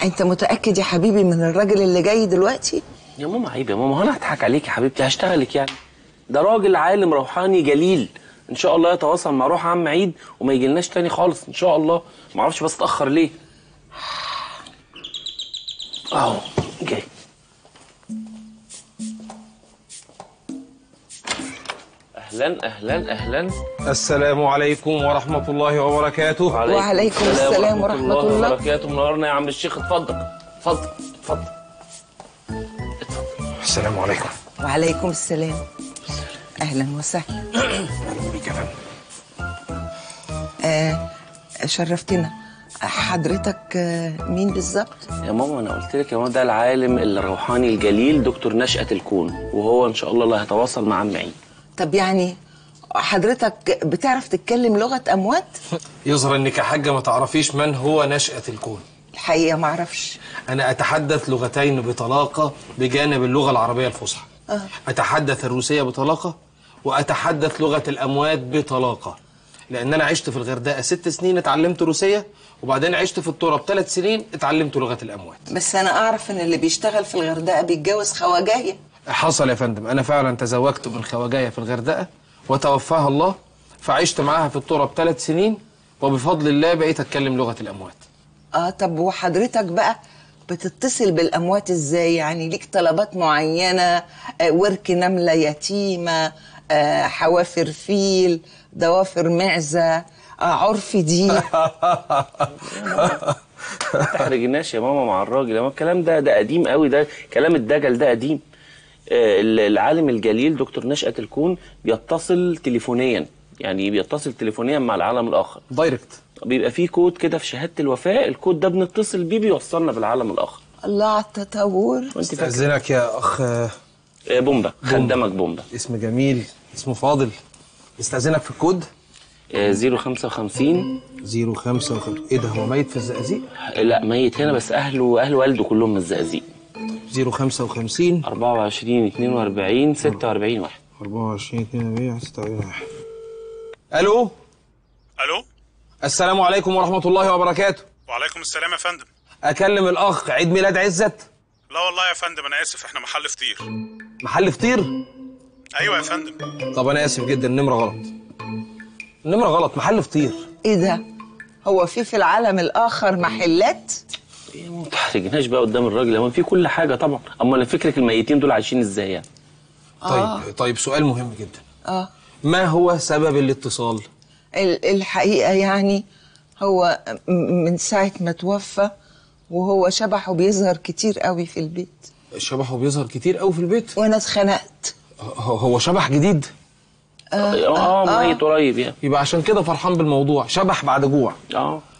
انت متاكد يا حبيبي من الراجل اللي جاي دلوقتي يا ماما عيب يا ماما هو انا هضحك عليك يا حبيبتي هشتغلك يعني ده راجل عالم روحاني جليل ان شاء الله يتواصل مع روح عم عيد وما يجيلناش تاني خالص ان شاء الله ما اعرفش بس اتاخر ليه اهو جاي اهلا اهلا اهلا السلام عليكم ورحمة الله وبركاته وعليكم السلام ورحمة الله. وبركاته منورنا يا عم الشيخ اتفضل اتفضل اتفضل السلام عليكم وعليكم السلام اهلا وسهلا أهلا بيك يا فندم آه شرفتنا حضرتك آه مين بالظبط يا ماما انا قلت لك يا ماما ده العالم الروحاني الجليل دكتور نشأة الكون وهو ان شاء الله اللي هيتواصل مع عم عيد طب يعني حضرتك بتعرف تتكلم لغه اموات يظهر انك يا حاجة ما تعرفيش من هو نشأة الكون الحقيقه ما اعرفش أنا أتحدث لغتين بطلاقة بجانب اللغة العربية الفصحى آه. أتحدث الروسية بطلاقة وأتحدث لغة الأموات بطلاقة لأن أنا عشت في الغردقة ست سنين اتعلمت روسية وبعدين عشت في التراب ثلاث سنين اتعلمت لغة الأموات بس انا اعرف ان اللي بيشتغل في الغردقه بيتجوز خواجايه حصل يا فندم أنا فعلا تزوجت من خواجاية في الغردقة وتوفاها الله فعشت معاها في التراب ثلاث سنين وبفضل الله بقيت أتكلم لغة الأموات اه طب وحضرتك بقى بتتصل بالاموات ازاي يعني ليك طلبات معينه آه ورك نمله يتيمه آه حوافر فيل ضوافر معزه آه عرف دين ما تحرجناش يا ماما مع الراجل يا ماما الكلام ده ده قديم قوي ده كلام الدجل ده قديم آه، العالم الجليل دكتور نشأة الكون بيتصل تليفونيا يعني بيتصل تليفونيا مع العالم الآخر دايركت بيبقى فيه كود كده في شهادة الوفاة الكود ده بنتصل بيه بيوصلنا بالعالم الآخر الله على التطور وانت فاكر استأذنك يا أخ آه، آه، بومبا خدامك بومبا اسم جميل اسمه فاضل استأذنك في الكود آه، 055 055 ايه ده هو ميت في الزقازيق آه، لا ميت هنا بس أهله أهل والده كلهم من الزقازيق 055 24 42 46 واحد 24 42 26 الو الو السلام عليكم ورحمة الله وبركاته وعليكم السلام يا فندم اكلم الاخ عيد ميلاد عزت لا والله يا فندم انا اسف احنا محل فطير محل فطير ايوه يا فندم طب انا اسف جدا النمرة غلط النمرة غلط محل فطير ايه ده هو في في العالم الاخر محلات إيه، ما تحرجناش بقى قدام الراجل هو في كل حاجة طبعا أما فكرك الميتين دول عايشين إزاي يعني طيب طيب سؤال مهم جدا اه ما هو سبب الاتصال ال- الحقيقه يعني هو م- من ساعه ما توفى وهو شبحه بيظهر كتير قوي في البيت شبحه بيظهر كتير قوي في البيت وانا اتخنقت هو هو شبح جديد اه, آه, ميت قريب يعني يبقى عشان كده فرحان بالموضوع شبح بعد جوع اه